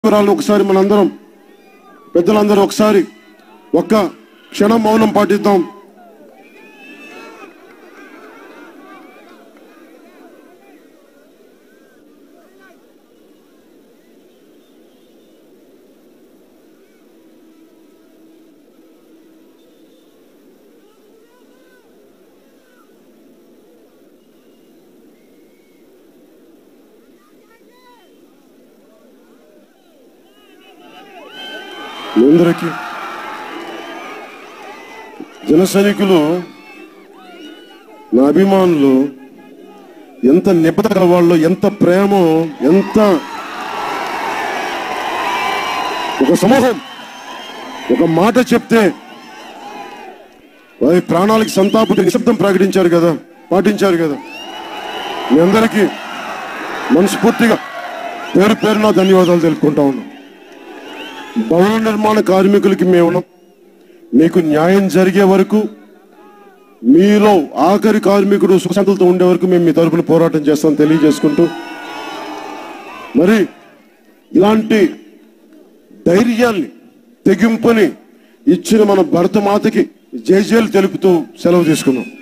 వివరాలు ఒకసారి మనందరం పెద్దలందరూ ఒకసారి ఒక్క క్షణం మౌనం పాటిద్దాం మీ అందరికీ జన సైనికులు నా అభిమానులు ఎంత నిబద్ధత గల వాళ్ళు ఎంత ప్రేమ ఎంత ఒక సమూహం ఒక మాట చెప్తే వారి ప్రాణాలకి సంతాపటి నిశ్శబ్దం ప్రకటించారు కదా పాటించారు కదా మీ అందరికీ మనస్ఫూర్తిగా పేరు పేరున ధన్యవాదాలు తెలుపుకుంటా ఉన్నాం భవన నిర్మాణ కార్మికులకి మేము ఉన్నాం. మీకు న్యాయం జరిగే వరకు మీలో ఆఖరి కార్మికుడు సుఖశాంతులతో ఉండే వరకు మేము మీ తరపున పోరాటం చేస్తాం తెలియజేసుకుంటూ మరి ఇలాంటి ధైర్యాన్ని తెగింపుని ఇచ్చిన మన భరతమాతకి జయజయలు తెలుపుతూ సెలవు తీసుకున్నాం